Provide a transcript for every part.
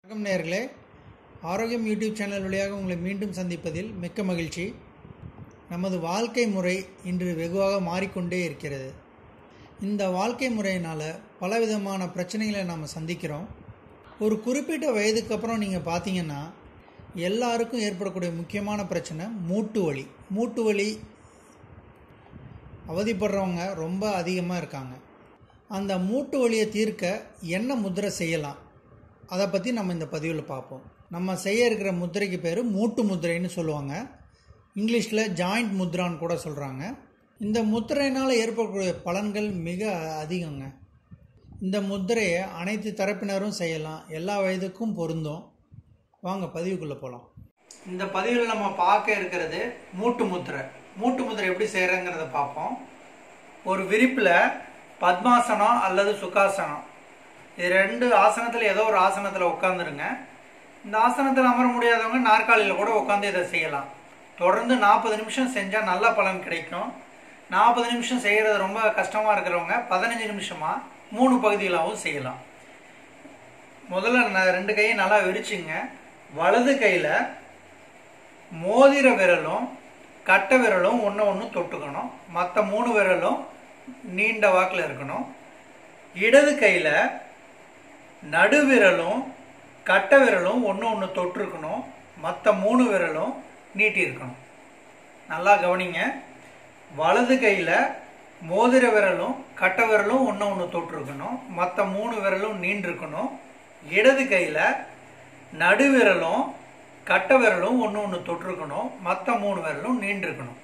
வணக்கம் நேயர்களே ஆரோக்கியம் யூடியூப் சேனல் வழியாக உங்களை மீண்டும் சந்திப்பதில் மிக்க மகிழ்ச்சி நமது வாழ்க்கை முறை இன்று வெகுவாக மாறிக்கொண்டே இருக்கிறது இந்த வாழ்க்கை முறையினால் பலவிதமான பிரச்சனைகளை நாம் சந்திக்கிறோம் ஒரு குறிப்பிட்ட வயதுக்கு அப்புறம் நீங்கள் பார்த்தீங்கன்னா எல்லாருக்கும் ஏற்படக்கூடிய முக்கியமான பிரச்சனை மூட்டு வலி மூட்டு வலி அவதிப்படுறவங்க ரொம்ப அதிகமாக இருக்காங்க அந்த மூட்டு வலியை தீர்க்க என்ன முத்திரை செய்யலாம் அதை பற்றி நம்ம இந்த பதிவில் பார்ப்போம் நம்ம செய்ய இருக்கிற முத்திரைக்கு பேர் மூட்டு முத்திரைன்னு சொல்லுவாங்க இங்கிலீஷில் ஜாயிண்ட் முத்ரான்னு கூட சொல்கிறாங்க இந்த முத்திரையினால் ஏற்படக்கூடிய பலன்கள் மிக அதிகங்க இந்த முத்திரையை அனைத்து தரப்பினரும் செய்யலாம் எல்லா வயதுக்கும் பொருந்தும் வாங்க பதிவுக்குள்ளே போகலாம் இந்த பதிவில் நம்ம பார்க்க இருக்கிறது மூட்டு முத்திரை மூட்டு முத்திரை எப்படி செய்கிறங்கிறத பார்ப்போம் ஒரு விரிப்பில் பத்மாசனம் அல்லது சுகாசனம் இது ரெண்டு ஆசனத்தில் ஏதோ ஒரு ஆசனத்தில் உட்காந்துருங்க இந்த ஆசனத்தில் அமர முடியாதவங்க நாற்காலியில் கூட உட்காந்து இதை செய்யலாம் தொடர்ந்து நாற்பது நிமிஷம் செஞ்சால் நல்ல பலன் கிடைக்கும் நாற்பது நிமிஷம் செய்கிறது ரொம்ப கஷ்டமாக இருக்கிறவங்க பதினஞ்சு நிமிஷமாக மூணு பகுதிகளாகவும் செய்யலாம் முதல்ல நான் ரெண்டு கையும் நல்லா விரிச்சுங்க வலது கையில் மோதிர விரலும் கட்டை விரலும் ஒன்று ஒன்று தொட்டுக்கணும் மற்ற மூணு விரலும் நீண்ட வாக்கில் இருக்கணும் இடது கையில் நடுவிரலும் கட்டை விரலும் ஒன்று ஒன்று தொட்டிருக்கணும் மற்ற மூணு விரலும் நீட்டி இருக்கணும் நல்லா கவனிங்க வலது கையில் மோதிர விரலும் கட்டை விரலும் ஒன்று ஒன்று தொட்டிருக்கணும் மற்ற மூணு விரலும் நீண்டிருக்கணும் இடது கையில் நடுவிரலும் கட்டை விரலும் ஒன்று ஒன்று தொட்டிருக்கணும் மற்ற மூணு விரலும் நீண்டிருக்கணும்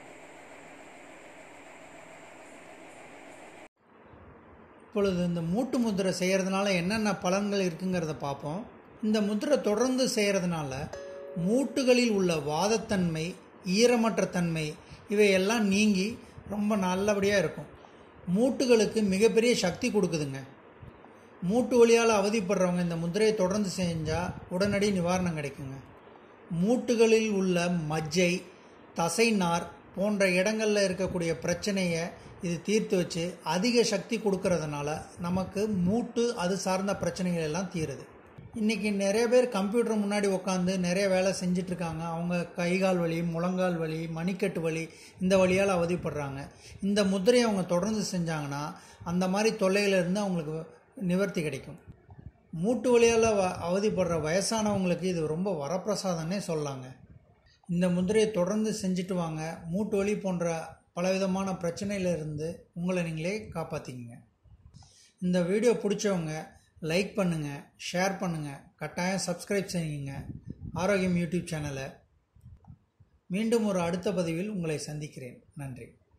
இப்பொழுது இந்த மூட்டு முத்திரை செய்கிறதுனால என்னென்ன பலன்கள் இருக்குங்கிறத பார்ப்போம் இந்த முத்திரை தொடர்ந்து செய்கிறதுனால மூட்டுகளில் உள்ள வாதத்தன்மை ஈரமற்ற தன்மை இவையெல்லாம் நீங்கி ரொம்ப நல்லபடியாக இருக்கும் மூட்டுகளுக்கு மிகப்பெரிய சக்தி கொடுக்குதுங்க மூட்டு வழியால் அவதிப்படுறவங்க இந்த முத்திரையை தொடர்ந்து செஞ்சால் உடனடி நிவாரணம் கிடைக்குங்க மூட்டுகளில் உள்ள மஜ்ஜை தசைநார் போன்ற இடங்களில் இருக்கக்கூடிய பிரச்சனையை இது தீர்த்து வச்சு அதிக சக்தி கொடுக்கறதுனால நமக்கு மூட்டு அது சார்ந்த பிரச்சனைகள் எல்லாம் தீருது இன்றைக்கி நிறைய பேர் கம்ப்யூட்டர் முன்னாடி உட்காந்து நிறைய வேலை செஞ்சிட்ருக்காங்க அவங்க கைகால் வலி முழங்கால் வலி மணிக்கட்டு வலி இந்த வழியால் அவதிப்படுறாங்க இந்த முத்திரையை அவங்க தொடர்ந்து செஞ்சாங்கன்னா அந்த மாதிரி தொல்லையிலிருந்து அவங்களுக்கு நிவர்த்தி கிடைக்கும் மூட்டு வழியால் வ அவதிப்படுற வயசானவங்களுக்கு இது ரொம்ப வரப்பிரசாதம்னே சொல்லலாங்க இந்த முதிரையை தொடர்ந்து செஞ்சுட்டு வாங்க மூட்டு வலி போன்ற பலவிதமான பிரச்சனையிலிருந்து உங்களை நீங்களே காப்பாற்றிக்கங்க இந்த வீடியோ பிடிச்சவங்க லைக் பண்ணுங்கள் ஷேர் பண்ணுங்கள் கட்டாயம் சப்ஸ்கிரைப் செய்யுங்க ஆரோக்கியம் யூடியூப் சேனலை மீண்டும் ஒரு அடுத்த பதிவில் உங்களை சந்திக்கிறேன் நன்றி